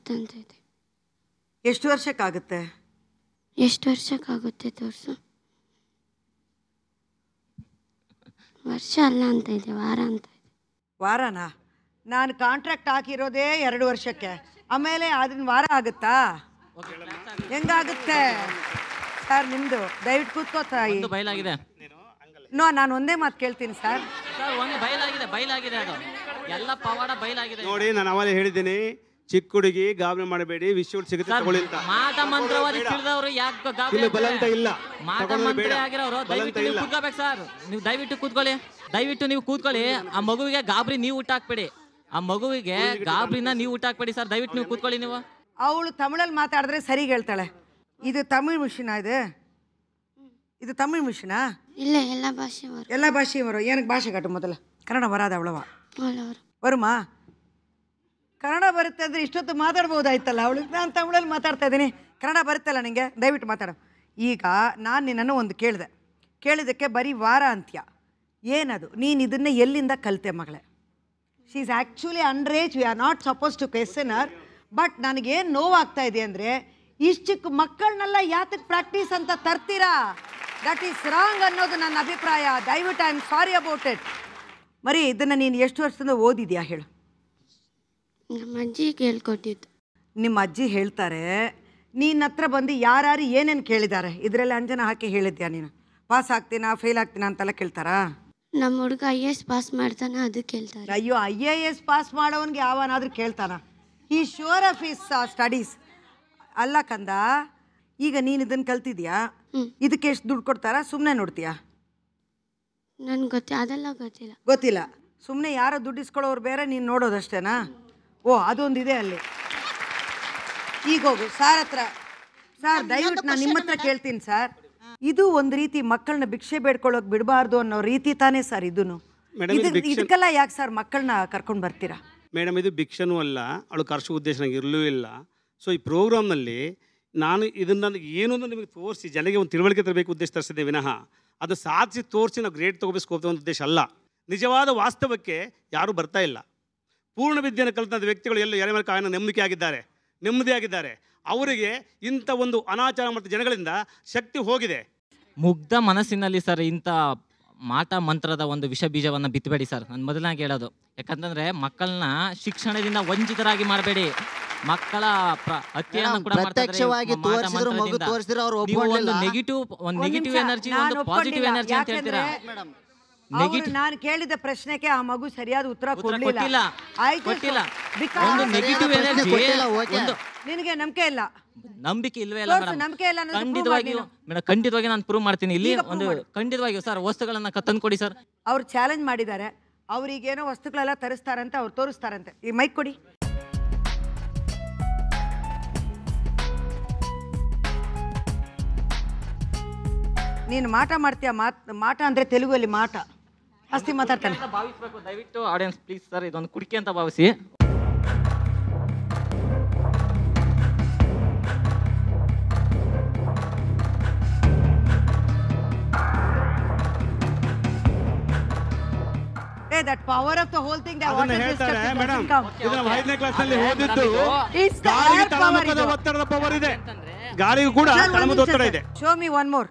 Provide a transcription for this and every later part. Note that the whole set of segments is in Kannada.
ಅಂತ ಇದೆ ಎಷ್ಟು ವರ್ಷಕ್ಕಾಗುತ್ತೆ ಎಷ್ಟು ವರ್ಷಕ್ಕಾಗುತ್ತೆ ತೋರಿಸು ವರ್ಷ ಅಲ್ಲ ಅಂತ ಇದೆ ವಾರ ಅಂತ ಇದೆ ವಾರನಾ ನಾನು ಕಾಂಟ್ರಾಕ್ಟ್ ಹಾಕಿರೋದೇ ಎರಡು ವರ್ಷಕ್ಕೆ ಆಮೇಲೆ ಅದನ್ನ ವಾರ ಆಗುತ್ತಾ ಹೆಂಗಾಗುತ್ತೆ ಸರ್ ನಿಮ್ಮದು ದಯವಿಟ್ಟು ಕೂತ್ಕೋ ತಾಯಿ ಒಂದು ಬಯಲಾಗಿದೆ ನೋ ನಾನು ಒಂದೇ ಮಾತು ಕೇಳ್ತೀನಿ ಸರ್ ಸರ್ ಒಂದು ಬಯಲಾಗಿದೆ ಬಯಲಾಗಿದೆ ಅದು ಎಲ್ಲ ಪವಾಡ ಬಯಲಾಗಿದೆ ನೋಡಿ ನಾನು ಅವಾಗಲೇ ಹೇಳಿದ್ದೀನಿ ಚಿಕ್ಕ ಹುಡುಗಿ ಗಾಬರಿ ಮಾಡಬೇಡಿ ವಿಶ್ವ ಸಿಗುತ್ತೆ ಸರ್, ತಗೊಳ್ಳಿ ಅಂತ ಮಾಟ ಮಂತ್ರವಾದಿ ತಿಳಿದವರು ಯಾಕೆ ಗಾಬರಿ ಇಲ್ಲಿ ಬಲ ಆಗ್ತಾರೆ? ಅಂತ ಇಲ್ಲ. ಮಾಟ ತಗೊಂಡ್ರೆ ಮಂತ್ರ ಬೇಡ. ಆಗಿರೋರು ಬಲ ದಯವಿಟ್ಟು ಅಂತ ನೀವು ಇಲ್ಲ. ಕೂತ್ಕೋಬೇಕು ಸರ್ ನೀವು ದಯವಿಟ್ಟು ಕೂತ್ಕೊಳ್ಳಿ ದಯವಿಟ್ಟು ನೀವು ಕೂತ್ಕೊಳ್ಳಿ ಆ ಮಗುವಿಗೆ ಗಾಬರಿ ನೀವು ಊಟಾಕ್ಬೇಡಿ ಆ ಮಗುವಿಗೆ ಗಾಬರಿನ ನೀವು ಊಟಾಕ್ಬೇಡಿ ಸರ್ ದಯವಿಟ್ಟು ನೀವು ಕೂತ್ಕೊಳ್ಳಿ ನೀವು ಅವಳು ತಮಿಳಲ್ಲಿ ಮಾತಾಡಿದ್ರೆ ಸರಿಗೆ ಹೇಳ್ತಾಳೆ ಇದು ತಮಿಳ್ ಮಿಷಿನಾ ಇದು ಇದು ತಮಿಳ್ ಮಿಷಿನಾ ಇಲ್ಲ ಎಲ್ಲ ಭಾಷೆ ಬರು ಎಲ್ಲ ಭಾಷೆ ಬರೋ ಏನಕ್ಕೆ ಭಾಷೆ ಕಟ್ಟು ಮೊದಲ ಕನ್ನಡ ಬರಾದ ಅವಳವ ಅವಳವರು ಬರುಮಾ ಕನ್ನಡ ಬರುತ್ತೆ ಅಂದರೆ ಇಷ್ಟೊತ್ತು ಮಾತಾಡ್ಬೋದಾಯ್ತಲ್ಲ ಅವಳು ನಾನು ತಮಿಳಲ್ಲಿ ಮಾತಾಡ್ತಾ ಇದ್ದೀನಿ ಕನ್ನಡ ಬರುತ್ತಲ್ಲ ನಿಂಗೆ ದಯವಿಟ್ಟು ಮಾತಾಡು ಈಗ ನಾನು ನಿನ್ನನ್ನು ಒಂದು ಕೇಳಿದೆ ಕೇಳಿದ್ದಕ್ಕೆ ಬರೀ ವಾರ ಅಂತ್ಯ ಏನದು ನೀನು ಇದನ್ನೇ ಎಲ್ಲಿಂದ ಕಲಿತೆ ಮಗಳೇ she is actually underage we are not suppose to question uh but ನನಗೇನು ನೋವಾಗ್ತಾ ಇದೆ ಅಂದರೆ ಇಷ್ಟು ಚಿಕ್ಕ ಮಕ್ಕಳನ್ನೆಲ್ಲ ಯಾತಕ್ಕೆ ಪ್ರಾಕ್ಟೀಸ್ ಅಂತ ತರ್ತೀರಾ ದಟ್ ಈಸ್ ರಾಂಗ್ ಅನ್ನೋದು ನನ್ನ ಅಭಿಪ್ರಾಯ ದಯವಿಟ್ಟು I am sorry about it ಮರಿ ಇದನ್ನು ನೀನು ಎಷ್ಟು ವರ್ಷದಿಂದ ಓದಿದ್ಯಾ ಹೇಳು ನಮ್ಮ ಅಜ್ಜಿ ಕೇಳ್ಕೊಟ್ಟಿದ್ದು ನಿಮ್ಮ ಅಜ್ಜಿ ಹೇಳ್ತಾರೆ ನಿನ್ನ ಹತ್ರ ಬಂದು ಯಾರ್ಯಾರು ಏನೇನು ಕೇಳಿದ್ದಾರೆ ಇದರಲ್ಲಿ ಅಂಜನ ಹಾಕಿ ಹೇಳಿದ್ಯಾ ನೀನು ಪಾಸ್ ಆಗ್ತೀನಾ ಫೇಲ್ ಆಗ್ತೀನಾ ಅಂತೆಲ್ಲ ಕೇಳ್ತಾರಾ ನಮ್ಮ ಹುಡುಗ ಐ ಎಸ್ ಪಾಸ್ ಮಾಡ್ತಾನೆ ಅದು ಕೇಳ್ತಾರೆ ಅಯ್ಯೋ ಐ ಎ ಎಸ್ ಪಾಸ್ ಮಾಡೋವನ್ಗೆ ಯಾವನಾದ್ರೂ ಕೇಳ್ತಾನ ಈ ಶೋರ್ ಆಫ್ ಇಸ್ ಸ್ಟಡೀಸ್ ಅಲ್ಲ ಕಂದ ಈಗ ನೀನು ಇದನ್ನು ಕಲ್ತಿದ್ಯಾ ಇದಕ್ಕೆ ಎಷ್ಟು ದುಡ್ಡು ಕೊಡ್ತಾರಾ ಸುಮ್ಮನೆ ನೋಡ್ತೀಯಾ ನನ್ಗೆ ಗೊತ್ತಿ ಅದೆಲ್ಲ ಗೊತ್ತಿಲ್ಲ ಗೊತ್ತಿಲ್ಲ ಸುಮ್ಮನೆ ಯಾರೋ ದುಡ್ಡು ಇಸ್ಕೊಳ್ಳೋರು ಬೇರೆ ನೀನು ನೋಡೋದಷ್ಟೇನಾ ಓ ಅದೊಂದಿದೆ ಅಲ್ಲಿ ಈಗ ಹೋಗು ಸಾರ್ ಹತ್ರ ಸರ್ ದಯವಿಟ್ಟು ನಾನು ನಿಮ್ಮ ಹತ್ರ ಕೇಳ್ತೀನಿ ಸರ್ ಇದು ಒಂದು ರೀತಿ ಮಕ್ಕಳನ್ನ ಭಿಕ್ಷೆ ಬೇಡ್ಕೊಳ್ಳೋಕೆ ಬಿಡಬಾರ್ದು ಅನ್ನೋ ರೀತಿ ತಾನೇ ಸರ್ ಇದನ್ನು Madam, ಇದು ಭಿಕ್ಷೆ- ಇದಕ್ಕೆಲ್ಲ ಯಾಕೆ ಸರ್ ಮಕ್ಕಳನ್ನ ಕರ್ಕೊಂಡು ಬರ್ತೀರಾ ಮೇಡಮ್ ಇದು ಭಿಕ್ಷನೂ ಅಲ್ಲ ಅವಳು ಕರ್ಸೋ ಉದ್ದೇಶ ನನಗೆ ಇರಲೂ ಇಲ್ಲ ಸೊ ಈ ಪ್ರೋಗ್ರಾಮ್ನಲ್ಲಿ ನಾನು ಇದನ್ನು ಏನು ಅಂತ ನಿಮಗೆ ತೋರಿಸಿ ಜನರಿಗೆ ಒಂದು ತಿಳುವಳಿಕೆ ತರಬೇಕು ಉದ್ದೇಶ ತರಿಸಿದೆ ವಿನಃ ಅದು ಸಾಧಿಸಿ ತೋರಿಸಿ ನಾವು ಗ್ರೇಡ್ ತಗೋಬೇಕು ಒಂದು ಉದ್ದೇಶ ಅಲ್ಲ ನಿಜವಾದ ವಾಸ್ತವಕ್ಕೆ ಯಾರೂ ಬರ್ತಾ ಇಲ್ಲ ಪೂರ್ಣ ವಿದ್ಯೆಯನ್ನು ಕಲಿತಂಥ ವ್ಯಕ್ತಿಗಳು ಎಲ್ಲ ಎರೆ ಮೇಲೆ ಕಾಯನ ನಂಬಿಕೆ ಆಗಿದ್ದಾರೆ ನೆಮ್ಮದಿಯಾಗಿದ್ದಾರೆ ಅವರಿಗೆ ಇಂಥ ಒಂದು ಅನಾಚಾರ ಮತ್ತು ಜನಗಳಿಂದ ಶಕ್ತಿ ಹೋಗಿದೆ ಮುಗ್ಧ ಮನಸ್ಸಿನಲ್ಲಿ ಸರ್ ಇಂಥ ಮಾಟ ಮಂತ್ರದ ಒಂದು ವಿಷ ಬೀಜವನ್ನು ಬಿತ್ತಬೇಡಿ ಸರ್ ನಾನು ಮೊದಲಾಗಿ ಹೇಳೋದು ಯಾಕಂತಂದ್ರೆ ಮಕ್ಕಳನ್ನ ಶಿಕ್ಷಣದಿಂದ ವಂಚಿತರಾಗಿ ಮಾಡಬೇಡಿ ಮಕ್ಕಳ ಪ್ರ- ಹತ್ಯೆಯನ್ನು ಕೂಡ ಮಾಡ್ತಾ ಇದ್ದಾರೆ ಈ ಪ್ರತ್ಯಕ್ಷವಾಗಿ ಮಾಟ ತೋರಿಸಿದ್ರು ಮಗು ಮಂತ್ರದಿಂದ. ತೋರಿಸಿದ್ರು ಅವ್ರು ನೀವು ಒಂದು ಒಪ್ಕೊಳ್ಳಿಲ್ಲ. ನೆಗೆಟಿವ್ ಒಂದು ಒಂದ್ ನೆಗೆಟಿವ್ ನಿಮಿಷ, ಎನರ್ಜಿ ನಾನು ಒಂದು ಪಾಸಿಟಿವ್ ಒಪ್ಕೊಂಡಿಲ್ಲ. ಎನರ್ಜಿ ಅಂತ ಹೇಳ್ತೀರಾ ಯಾಕೆಂದ್ರೆ ಅವ್ರು ನೆಗೆಟಿವ್ ನಾನು ಕೇಳಿದ ಪ್ರಶ್ನೆಗೆ ಆ ಮಗು ಸರಿಯಾದ ಉತ್ತರ ಉತ್ತರ ಕೊಡ್ಲಿಲ್ಲ ಕೊಟ್ಟಿಲ್ಲ ಆಯ್ತು ಕೊಟ್ಟಿಲ್ಲ because ಒಂದು ನೆಗೆಟಿವ್ ಪ್ರಶ್ನೆ ಎನರ್ಜಿ ಕೊಟ್ಟಿಲ್ಲ, okay. ಒಂದು ನಿನಗೆ ನಂಬಿಕೆ ಇಲ್ಲ ನಂಬಿಕೆ ಇಲ್ವೇ ಇಲ್ಲ ತೋರ್ಸು, ಮೇಡಮ್ ನಂಬಿಕೆ ಇಲ್ಲ ಅನ್ನೋದು prove ಖಂಡಿತವಾಗಿಯೂ ಮಾಡು ಮೇಡಮ್ ಖಂಡಿತವಾಗಿ ನಾನು ಪ್ರೂವ್ ಮಾಡ್ತೀನಿ ಇಲ್ಲಿ ಈಗ prove ಒಂದು ಮಾಡು. ಖಂಡಿತವಾಗಿಯೂ ಸರ್ ವಸ್ತುಗಳನ್ನ ಕ- ತಂದ್ಕೊಡಿ ಸರ್ ಅವ್ರು ಚಾಲೆಂಜ್ ಮಾಡಿದ್ದಾರೆ ಅವ್ರಿಗೇನೋ ವಸ್ತುಗಳೆಲ್ಲ ತರಿಸ್ತಾರಂತೆ ಅವ್ರು ತೋರಿಸ್ತಾರಂತೆ ಈ ಮೈಕ್ ಕೊಡಿ ನೀನು ಮಾಟ ಮಾಡ್ತೀಯ ಮಾತ್ ಮಾಟ ಅಂದರೆ ತೆಲುಗಲ್ಲಿ ಮಾಟ ಜಾಸ್ತಿ ಮಾತಾಡ್ತಾನೆ ಭಾವಿಸ್ಬೇಕು ದಯವಿಟ್ಟು ಆಡಿಯನ್ಸ್ ಪ್ಲೀಸ್ ಸರ್ ಇದೊಂದು ಕುಡಿಕೆ ಅಂತ ಭಾವಿಸಿ ಏ that power of the whole thing ಅದನ್ನ ಹೇಳ್ತಾರೆ ಮೇಡಮ್ ಇದನ್ನ ಐದನೇ ಕ್ಲಾಸ್ನಲ್ಲಿ ಓದಿದ್ದು It's the ಗಾಳಿಗೆ air power ತಳಮುಖದ ಇದು. ಒತ್ತಡದ ಪವರ್ ಇದೆ ಗಾಳಿಗೂ ಕೂಡ ತಳಮುಖದ ಒತ್ತಡ ಇದೆ ಶೋ ಮಿ ಒನ್ ಮೋರ್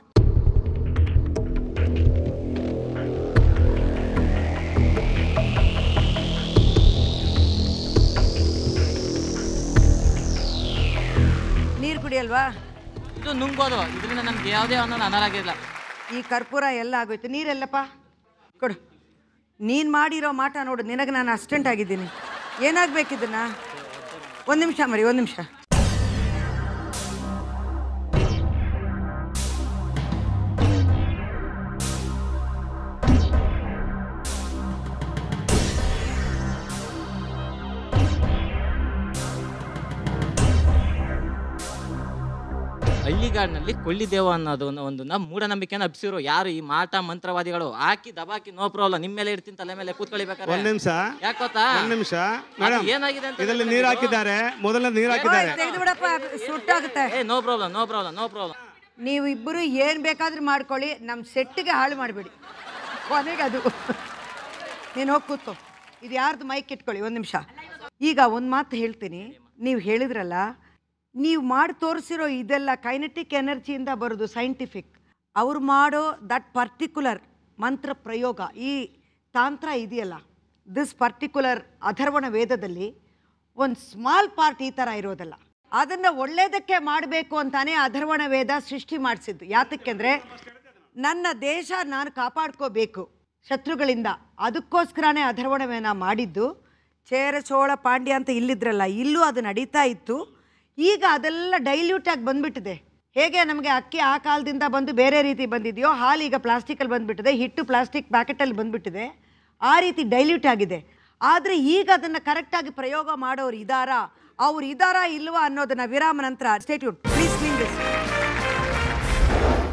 ನೀರು ಕುಡಿಯಲ್ವಾ ಇದು ನುಂಗ್ಬೋದು ಇದರಿಂದ ನಮ್ಗೆ ಯಾವುದೇ ಅನ್ನೋದು ಅನಾರಾಗಿಲ್ಲ ಈ ಕರ್ಪೂರ ಎಲ್ಲ ಆಗೋಯ್ತು ನೀರೆಲ್ಲಪ್ಪ ಕೊಡು ನೀನು ಮಾಡಿರೋ ಮಾಟ ನೋಡು ನಿನಗೆ ನಾನು ಅಸ್ಟೆಂಟ್ ಆಗಿದ್ದೀನಿ ಏನಾಗಬೇಕಿದ್ದನ್ನ ಒಂದು ನಿಮಿಷ ಮರಿ ಒಂದು ನಿಮಿಷ ಹಳ್ಳಿಗಾಡಿನಲ್ಲಿ ಕೊಳ್ಳಿದೇವ ಅನ್ನೋದು ಒಂದು- ಒಂದು ನಮ್ಮ ಮೂಢನಂಬಿಕೆನ ಹಬ್ಸಿರೋ ಯಾರು ಈ ಮಾಟ ಮಂತ್ರವಾದಿಗಳು ಹಾಕಿ ದಬಾಕಿ ನೋ ಪ್ರಾಬ್ಲಮ್ ನಿಮ್ಮ ಮೇಲೆ ಇಡ್ತೀನಿ ತಲೆ ಮೇಲೆ ಕೂತ್ಕೊಳ್ಬೇಕಾರೆ ಒಂದ್ ನಿಮಿಷ ಯಾಕೆ ಗೊತ್ತಾ ಒಂದ್ ನಿಮಿಷ ಮೇಡಮ್ ಏನಾಗಿದೆ ಅಂತ ಇದರಲ್ಲಿ ನೀರು ಹಾಕಿದ್ದಾರೆ ಮೊದಲನೇ ನೀರು ಹಾಕಿದ್ದಾರೆ ತೆಗೆದು ಬಿಡಪ್ಪ ಸುಟ್ಟಾಗುತ್ತೆ ಏ no problem no problem no problem ನೀವು ಇಬ್ಬರು ಏನು ಬೇಕಾದ್ರೂ ಮಾಡ್ಕೊಳ್ಳಿ ನಮ್ಮ ಸೆಟ್ಟಿಗೆ ಹಾಳು ಮಾಡಬೇಡಿ ಕೊನೆಗೆ ಅದು ನೀನು ಹೋಗಿ ಕೂತ್ಕೋ ಇದು ಯಾರ್ದು ಮೈಕ್ ಇಟ್ಕೊಳ್ಳಿ ಒಂದು ನಿಮಿಷ ಈಗ ಒಂದು ಮಾತು ಹೇಳ್ತೀನಿ ನೀವು ಹೇಳಿದ್ರಲ್ಲ ನೀವು ಮಾಡಿ ತೋರಿಸಿರೋ ಇದೆಲ್ಲ ಕೈನೆಟಿಕ್ ಎನರ್ಜಿಯಿಂದ ಬರೋದು ಸೈಂಟಿಫಿಕ್ ಅವ್ರು ಮಾಡೋ ದಟ್ ಪರ್ಟಿಕ್ಯುಲರ್ ಮಂತ್ರ ಪ್ರಯೋಗ ಈ ತಾಂತ್ರ ಇದೆಯಲ್ಲ ದಿಸ್ ಪರ್ಟಿಕ್ಯುಲರ್ ಅಥರ್ವಣ ವೇದದಲ್ಲಿ ಒಂದು ಸ್ಮಾಲ್ ಪಾರ್ಟ್ ಈ ಥರ ಇರೋದಲ್ಲ ಅದನ್ನು ಒಳ್ಳೇದಕ್ಕೆ ಮಾಡಬೇಕು ಅಂತಾನೆ ಅಥರ್ವಣ ವೇದ ಸೃಷ್ಟಿ ಮಾಡಿಸಿದ್ದು ಯಾತಕ್ಕೆಂದರೆ ನನ್ನ ದೇಶ ನಾನು ಕಾಪಾಡ್ಕೋಬೇಕು ಶತ್ರುಗಳಿಂದ ಅದಕ್ಕೋಸ್ಕರನೇ ಅಥರ್ವಣವೇನ ಮಾಡಿದ್ದು ಚೇರ ಚೋಳ ಪಾಂಡ್ಯ ಅಂತ ಇಲ್ಲಿದ್ರಲ್ಲ ಇಲ್ಲೂ ಅದು ನಡೀತಾ ಇತ್ತು ಈಗ ಅದೆಲ್ಲ ಡೈಲ್ಯೂಟ್ ಆಗಿ ಬಂದ್ಬಿಟ್ಟಿದೆ ಹೇಗೆ ನಮಗೆ ಅಕ್ಕಿ ಆ ಕಾಲದಿಂದ ಬಂದು ಬೇರೆ ರೀತಿ ಬಂದಿದೆಯೋ ಹಾಲು ಈಗ ಪ್ಲಾಸ್ಟಿಕಲ್ಲಿ ಬಂದ್ಬಿಟ್ಟಿದೆ ಹಿಟ್ಟು ಪ್ಲಾಸ್ಟಿಕ್ ಪ್ಯಾಕೆಟಲ್ಲಿ ಬಂದ್ಬಿಟ್ಟಿದೆ ಆ ರೀತಿ ಡೈಲ್ಯೂಟ್ ಆಗಿದೆ ಆದರೆ ಈಗ ಅದನ್ನು ಕರೆಕ್ಟಾಗಿ ಪ್ರಯೋಗ ಮಾಡೋರು ಇದ್ದಾರಾ ಅವ್ರು ಇದ್ದಾರಾ ಇಲ್ವಾ ಅನ್ನೋದನ್ನ ವಿರಾಮ ನಂತರ ಸ್ಟೇಟ್ಯೂಟ್ ಪ್ಲೀಸ್ ಕ್ಲೀನ್ ದಿಸ್